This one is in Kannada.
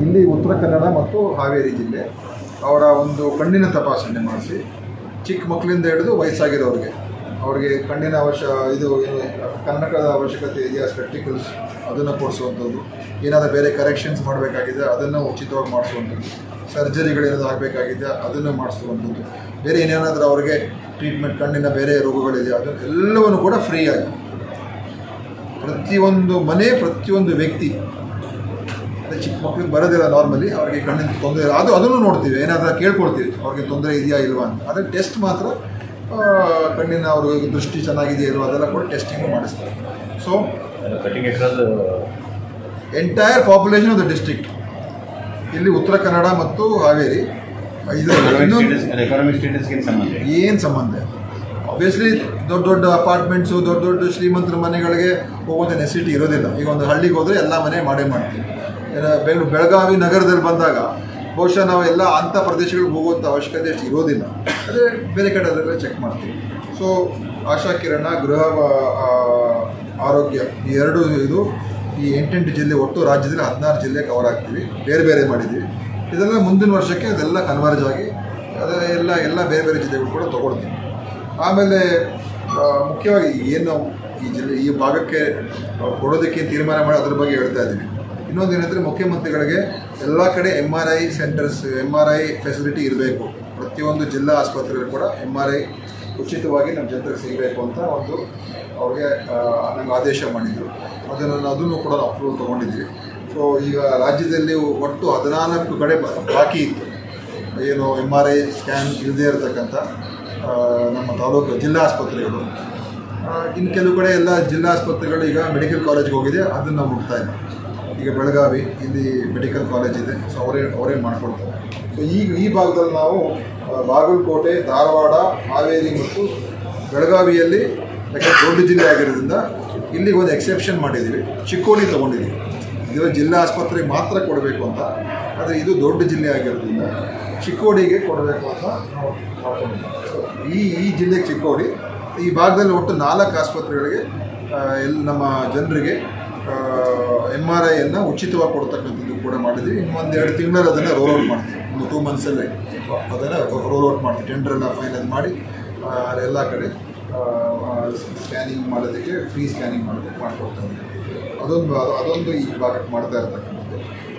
ಇಲ್ಲಿ ಉತ್ತರ ಕನ್ನಡ ಮತ್ತು ಹಾವೇರಿ ಜಿಲ್ಲೆ ಅವರ ಒಂದು ಕಣ್ಣಿನ ತಪಾಸಣೆ ಮಾಡಿಸಿ ಚಿಕ್ಕ ಮಕ್ಕಳಿಂದ ಹಿಡಿದು ವಯಸ್ಸಾಗಿರೋರಿಗೆ ಅವ್ರಿಗೆ ಕಣ್ಣಿನ ಅವಶ್ಯ ಇದು ಏನು ಕನ್ನಡಕದ ಅವಶ್ಯಕತೆ ಇದೆಯಾ ಸ್ಪೆಕ್ಟಿಕಲ್ಸ್ ಅದನ್ನು ಕೊಡಿಸುವಂಥದ್ದು ಏನಾದರೂ ಬೇರೆ ಕರೆಕ್ಷನ್ಸ್ ಮಾಡಬೇಕಾಗಿದೆ ಅದನ್ನು ಉಚಿತವಾಗಿ ಮಾಡಿಸುವಂಥದ್ದು ಸರ್ಜರಿಗಳೇನಾದರೂ ಆಗಬೇಕಾಗಿದೆ ಅದನ್ನು ಮಾಡಿಸುವಂಥದ್ದು ಬೇರೆ ಏನೇನಾದರೂ ಅವ್ರಿಗೆ ಟ್ರೀಟ್ಮೆಂಟ್ ಕಣ್ಣಿನ ಬೇರೆ ರೋಗಗಳಿದೆ ಅದನ್ನು ಎಲ್ಲವನ್ನು ಕೂಡ ಫ್ರೀಯಾಗಿ ಪ್ರತಿಯೊಂದು ಮನೆ ಪ್ರತಿಯೊಂದು ವ್ಯಕ್ತಿ ಅದೇ ಚಿಕ್ಕ ಮಕ್ಳಿಗೆ ಬರೋದಿಲ್ಲ ನಾರ್ಮಲಿ ಅವ್ರಿಗೆ ಕಣ್ಣಿನ ತೊಂದರೆ ಅದು ಅದನ್ನು ನೋಡ್ತೀವಿ ಏನಾದರೂ ಕೇಳ್ಕೊಳ್ತೀವಿ ಅವ್ರಿಗೆ ತೊಂದರೆ ಇದೆಯಾ ಇಲ್ವಾ ಅಂತ ಆದರೆ ಟೆಸ್ಟ್ ಮಾತ್ರ ಆ, ಕಣ್ಣಿನ ಅವ್ರಿಗೆ ದೃಷ್ಟಿ ಚೆನ್ನಾಗಿದೆಯಾ ಇಲ್ವಾ ಅದೆಲ್ಲ ಕೂಡ ಟೆಸ್ಟಿಂಗ್ ಮಾಡಿಸ್ತಾರೆ so cutting across entire population of the district ಇಲ್ಲಿ ಉತ್ತರ ಕನ್ನಡ ಮತ್ತು ಹಾವೇರಿ ಇದು ಇನ್ನೊಂದು ಎಕಾನಮಿಕ್ ಸ್ಟೇಟಸ್ಗೆ ಸಂಬಂಧ ಏನು ಸಂಬಂಧ ಆಬ್ವಿಯಸ್ಲಿ ದೊಡ್ಡ ದೊಡ್ಡ ಅಪಾರ್ಟ್ಮೆಂಟ್ಸು ದೊಡ್ಡ ದೊಡ್ಡ ಶ್ರೀಮಂತರ ಮನೆಗಳಿಗೆ ಹೋಗೋದು ನೆಸಿಟಿ ಇರೋದಿಲ್ಲ ಈಗ ಒಂದು ಹಳ್ಳಿಗೆ ಹೋದರೆ ಎಲ್ಲ ಮನೆ ಮಾಡೇ ಮಾಡ್ತೀವಿ ಏನ ಬೆಂಗಳೂರು ಬೆಳಗಾವಿ ನಗರದಲ್ಲಿ ಬಂದಾಗ ಬಹುಶಃ ನಾವು ಎಲ್ಲ ಅಂಥ ಪ್ರದೇಶಗಳಿಗೆ ಹೋಗುವಂಥ ಅವಶ್ಯಕತೆ ಅಷ್ಟು ಇರೋದಿಲ್ಲ ಅದೇ ಬೇರೆ ಕಡೆ ಅದೆಲ್ಲ ಚೆಕ್ ಮಾಡ್ತೀವಿ ಸೊ ಆಶಾ ಕಿರಣ ಗೃಹ ಆ, ಆರೋಗ್ಯ ಈ ಎರಡು ಇದು ಈ ಎಂಟೆಂಟು ಜಿಲ್ಲೆ ಒಟ್ಟು ರಾಜ್ಯದಲ್ಲಿ ಹದಿನಾರು ಜಿಲ್ಲೆ ಕವರ್ ಆಗ್ತೀವಿ ಬೇರೆ ಬೇರೆ ಮಾಡಿದ್ದೀವಿ ಇದೆಲ್ಲ ಮುಂದಿನ ವರ್ಷಕ್ಕೆ ಅದೆಲ್ಲ ಕನ್ವರ್ಜ್ ಆಗಿ ಅದೇ ಎಲ್ಲ ಎಲ್ಲ ಬೇರೆ ಬೇರೆ ಜಿಲ್ಲೆಗಳು ಕೂಡ ತೊಗೊಳ್ತೀವಿ ಆಮೇಲೆ ಆ, ಮುಖ್ಯವಾಗಿ ಏನು ನಾವು ಈ ಜಿಲ್ಲೆ ಈ ಭಾಗಕ್ಕೆ ಆ, ಕೊಡೋದಕ್ಕೆ ತೀರ್ಮಾನ ಮಾಡಿ ಅದ್ರ ಬಗ್ಗೆ ಹೇಳ್ತಾ ಇದ್ದೀವಿ ಇನ್ನೊಂದು ಏನಂದರೆ ಮುಖ್ಯಮಂತ್ರಿಗಳಿಗೆ ಎಲ್ಲ ಕಡೆ M R I centers M R I facility ಇರಬೇಕು ಪ್ರತಿಯೊಂದು ಜಿಲ್ಲಾ ಆಸ್ಪತ್ರೆಗಳು ಕೂಡ ಎಮ್ ಆರ್ ಐ ಉಚಿತವಾಗಿ ನಮ್ಮ ಜನರಿಗೆ ಸಿಗಬೇಕು ಅಂತ ಒಂದು ಅವ್ರಿಗೆ ಆ, ನಮ್ಗೆ ಆದೇಶ ಮಾಡಿದರು ಅದನ್ನು ಅದನ್ನು ಕೂಡ ನಾವು ಅಪ್ರೂವಲ್ ತೊಗೊಂಡಿದ್ವಿ ಸೊ ಈಗ ರಾಜ್ಯದಲ್ಲಿ ಒಟ್ಟು ಹದಿನಾಲ್ಕು ಕಡೆ ಬ- ಬಾಕಿ ಇತ್ತು ಏನು ಎಮ್ ಆರ್ ಐ ಸ್ಕ್ಯಾನ್ ಇಲ್ಲದೇ ಇರತಕ್ಕಂಥ ಆ, ನಮ್ಮ ತಾಲೂಕು ಜಿಲ್ಲಾ ಆಸ್ಪತ್ರೆಗಳು ಆ, ಇನ್ನು ಕೆಲವು ಕಡೆ ಎಲ್ಲ ಜಿಲ್ಲಾ ಆಸ್ಪತ್ರೆಗಳು ಈಗ ಮೆಡಿಕಲ್ ಕಾಲೇಜ್ಗೆ ಹೋಗಿದೆ ಅದನ್ನು ನಾವು ಮುಟ್ತಾ ಇಲ್ಲ ಈಗ ಬೆಳಗಾವಿ ಇಲ್ಲಿ ಮೆಡಿಕಲ್ ಕಾಲೇಜ್ ಇದೆ ಸೊ ಅವರೇ ಅವರೇ ಮಾಡ್ಕೊಳ್ತಾರೆ ಸೊ ಈಗ ಈ ಭಾಗದಲ್ಲಿ ನಾವು ಆ, ಬಾಗಲಕೋಟೆ ಧಾರವಾಡ ಹಾವೇರಿ ಮತ್ತು ಬೆಳಗಾವಿಯಲ್ಲಿ ಯಾಕಂದ್ರೆ ದೊಡ್ಡ ಜಿಲ್ಲೆ ಆಗಿರೋದ್ರಿಂದ ಇಲ್ಲಿ ಒಂದು ಎಕ್ಸೆಪ್ಷನ್ ಮಾಡಿದ್ದೀವಿ ಚಿಕ್ಕೋಡಿ ತೊಗೊಂಡಿದ್ದೀವಿ ಇದು ಜಿಲ್ಲಾ ಆಸ್ಪತ್ರೆಗೆ ಮಾತ್ರ ಕೊಡಬೇಕು ಅಂತ ಆದರೆ ಇದು ದೊಡ್ಡ ಜಿಲ್ಲೆ ಆಗಿರೋದ್ರಿಂದ ಚಿಕ್ಕೋಡಿಗೆ ಕೊಡಬೇಕು ಅಂತ ನಾವು ಮಾಡ್ಕೊಂಡಿದ್ದೀವಿ ಸೊ ಈ ಈ ಜಿಲ್ಲೆಗೆ ಚಿಕ್ಕೋಡಿ ಈ ಭಾಗದಲ್ಲಿ ಒಟ್ಟು ನಾಲ್ಕು ಆಸ್ಪತ್ರೆಗಳಿಗೆ ಎಲ್ಲಿ ನಮ್ಮ ಜನರಿಗೆ ಎಮ್ ಆರ್ ಐಯನ್ನು ಉಚಿತವಾಗಿ ಕೊಡ್ತಕ್ಕಂಥದ್ದು ಕೂಡ ಮಾಡಿದ್ವಿ ಇನ್ನು ಒಂದು ಎರಡು ತಿಂಗಳಲ್ಲಿ ಅದನ್ನು ರೋಲ್ ಔಟ್ ಮಾಡ್ತೀವಿ ಒಂದು ಟೂ ಮಂತ್ಸಲ್ಲಿ ಅದನ್ನು ರೋಲ್ ಔಟ್ ಮಾಡ್ತೀವಿ ಟೆಂಡ್ರೆಲ್ಲ ಫೈನಲ್ ಮಾಡಿ ಆ, ಎಲ್ಲ ಕಡೆ ಸ್ಕ್ಯಾನಿಂಗ್ ಮಾಡೋದಕ್ಕೆ ಫ್ರೀ ಸ್ಕ್ಯಾನಿಂಗ್ ಮಾಡೋದಕ್ಕೆ ಮಾಡ್ಕೊಡ್ತಾ ಇದ್ದೀವಿ ಅದೊಂದು ಅದು- ಅದೊಂದು ಈ ಭಾಗಕ್ಕೆ ಮಾಡ್ತಾ ಇರ್ತಕ್ಕಂಥ